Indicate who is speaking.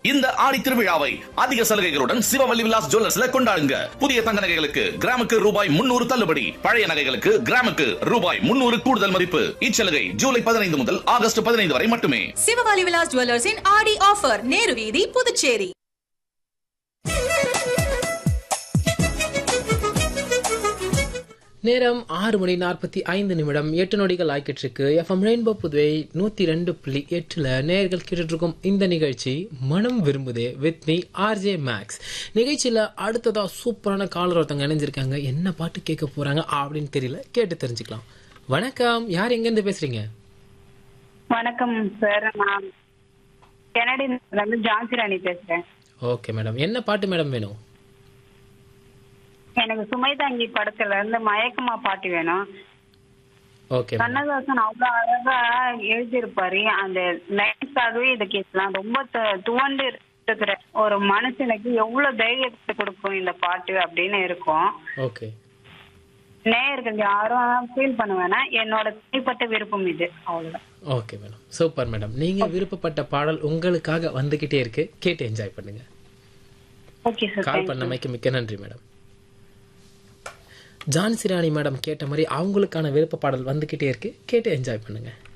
Speaker 1: இந்த ஆடி திருவிழாவை அதிக சலுகைகளுடன் சிவவல்லி விலாஸ் ஜுவல்லர்ஸ்ல கொண்டாடுங்க புதிய தங்க நகைகளுக்கு கிராமுக்கு ரூபாய் முன்னூறு தள்ளுபடி பழைய நகைகளுக்கு கிராமுக்கு ரூபாய் முன்னூறு கூடுதல் மதிப்பு இச்சலுகை ஜூலை பதினைந்து முதல் ஆகஸ்ட் பதினைந்து வரை மட்டுமே
Speaker 2: சிவகாலி விலாஸ் ஜுவல்லர்ஸின் ஆடி ஆஃபர் நேரு வீதி புதுச்சேரி
Speaker 3: நேரம் ஆறு மணி நாற்பத்தி ஐந்து நிமிடம் எட்டு நொடிகள் ஆய்க்கிட்டு எஃப்எம் ரெயின்போ புதுவை நூத்தி ரெண்டு புள்ளி எட்டுல நேர்கள் கேட்டுட்டு இருக்கும் இந்த நிகழ்ச்சி மனம் விரும்புதே வித் மீ ஆர்ஜே மேக்ஸ் நிகழ்ச்சியில அடுத்ததா சூப்பரான காலர் ஒருத்தவங்க இணைஞ்சிருக்காங்க என்ன பாட்டு கேட்க போறாங்க அப்படின்னு தெரியல கேட்டு தெரிஞ்சுக்கலாம் வணக்கம் யார் எங்க இருந்து பேசுறீங்க
Speaker 4: வணக்கம் சார் நான் கனடில இருந்து ஜான்சி ராணி பேசுறேன்
Speaker 3: ஓகே மேடம் என்ன பாட்டு மேடம் வேணும்
Speaker 4: எனக்கு சுமைதாங்கி படத்துல இருந்து மயக்கமா பாட்டு வேணும்
Speaker 3: ஓகே மேடம்
Speaker 4: கண்ணதாசன் அவ்வளவு அழகா எழுதியிருப்பாரு அந்த லைன்ஸாகவே இதை கேட்கலாம் ரொம்ப து- துவண்டு இருக்கிற ஒரு மனுஷனுக்கு எவ்வளவு தைரியத்தை கொடுக்கும் இந்த பாட்டு அப்படின்னு இருக்கும்
Speaker 3: ஓகே
Speaker 4: நேயர்கள் யாரும் ஃபீல் பண்ண வேணாம் என்னோட தனிப்பட்ட விருப்பம் இது அவ்வளவுதான்
Speaker 3: ஓகே மேடம் சூப்பர் மேடம் நீங்க விருப்பப்பட்ட பாடல் உங்களுக்காக வந்துகிட்டே இருக்கு கேட்டு என்ஜாய் பண்ணுங்க
Speaker 4: ஓகே சார்
Speaker 3: கால் பண்ணமைக்கு மிக்க நன்றி மேடம் ஜான்சி ராணி மேடம் கேட்ட மாதிரி அவங்களுக்கான விருப்ப பாடல் வந்துகிட்டே இருக்கு கேட்டு என்ஜாய் பண்ணுங்க